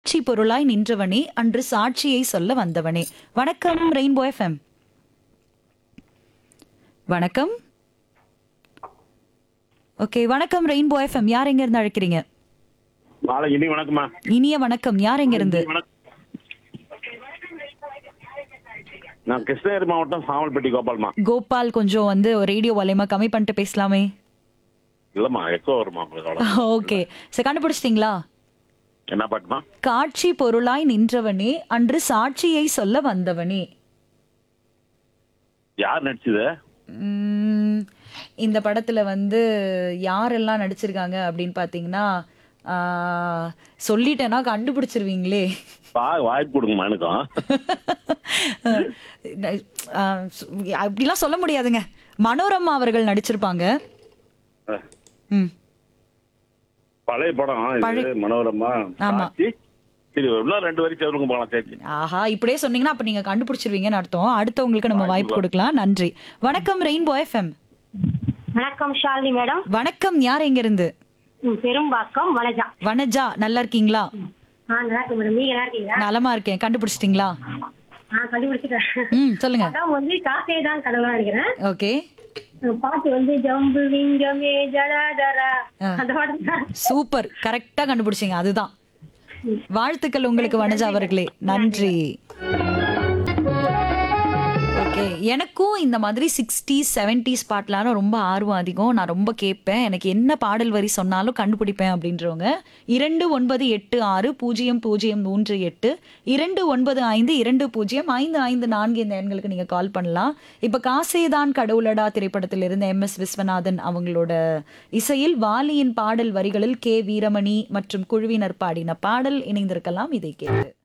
சாட்சி பொருளாய் நின்றவனே அன்று சாட்சியை சொல்ல வந்தவனே வணக்கம் ரெயின்போ எஃப்எம் வணக்கம் ஓகே வணக்கம் ரெயின்போ எஃப்எம் யார் எங்க இருந்து அழைக்கிறீங்க மாலை இனி வணக்கம்மா இனிய வணக்கம் யார் எங்க இருந்து வணக்கம். நான் கிருஷ்ணகிரி மாவட்டம் சாமல்பட்டி கோபால்மா கோபால் கொஞ்சம் வந்து ரேடியோ வலையமா கம்மி பண்ணிட்டு பேசலாமே இல்லம்மா எக்கோ வருமா உங்களுக்கு அவ்வளவு. ஓகே சரி கண்டுபிடிச்சிட்டீங்களா என்ன பாட்டுமா காட்சி பொருளாய் நின்றவனே அன்று சாட்சியை சொல்ல வந்தவனே யார் நடிச்சது உம், இந்த படத்துல வந்து யாரெல்லாம் நடிச்சிருக்காங்க அப்படின்னு பாத்தீங்கன்னா ஆ, சொல்லிட்டேன்னா கண்டுபிடிச்சிருவீங்களே பா வாய்ப்பு கொடுங்கம்மா எனக்கும் ஆ, அப்படிலாம் சொல்ல முடியாதுங்க மனோரமா அவர்கள் நடிச்சிருப்பாங்க ம் பழைய படம் இது மனோரமா ஆமா. சாட்சி. சரி இன்னும் ரெண்டு வரி சேருங்க போகலாம் சேர்த்து ஆஹா இப்படியே சொன்னீங்கன்னா அப்ப நீங்க கண்டுபிடிச்சிருவீங்கன்னு அர்த்தம் அடுத்தவங்களுக்கு நம்ம வாய்ப்பு கொடுக்கலாம் நன்றி வணக்கம் ரெயின்போ எஃப்எம் வணக்கம் ஷாலினி மேடம் வணக்கம் யார் எங்க இருந்து ம், பெரும்பாக்கம் வனஜா வனஜா நல்லா இருக்கீங்களா ஆ நல்லா இருக்கு மேடம் நீங்க நல்லா இருக்கீங்களா நலமா இருக்கேன் கண்டுபிடிச்சிட்டீங்களா ஆ கண்டுபிடிச்சிட்டேன் ம் சொல்லுங்க படம் வந்து காசே தான் கடவுளா நினைக்கிறேன் ஓகே பாட்டு வந்து ஜம்பு விங்கமே ஜடாதரா ஆ. அந்த பாட்டு தான் சூப்பர் கரெக்டா கண்டுபிடிச்சீங்க அதுதான் வாழ்த்துக்கள் உங்களுக்கு வனஜா அவர்களே நன்றி ஓகே எனக்கும் இந்த மாதிரி சிக்ஸ்டீஸ் செவன்டீஸ் பாட்டெலாம் ரொம்ப ஆர்வம் அதிகம் நான் ரொம்ப கேட்பேன் எனக்கு என்ன பாடல் வரி சொன்னாலும் கண்டுபிடிப்பேன் அப்படின்றவங்க இரண்டு ஒன்பது எட்டு ஆறு பூஜ்ஜியம் பூஜ்ஜியம் மூன்று எட்டு இரண்டு ஒன்பது ஐந்து இரண்டு பூஜ்ஜியம் ஐந்து ஐந்து நான்கு இந்த எண்களுக்கு நீங்கள் கால் பண்ணலாம் இப்போ காசேதான் கடவுளடா திரைப்படத்தில் இருந்த எம் எஸ் விஸ்வநாதன் அவங்களோட இசையில் வாலியின் பாடல் வரிகளில் கே வீரமணி மற்றும் குழுவினர் பாடின பாடல் இணைந்திருக்கலாம் இதை கேட்டு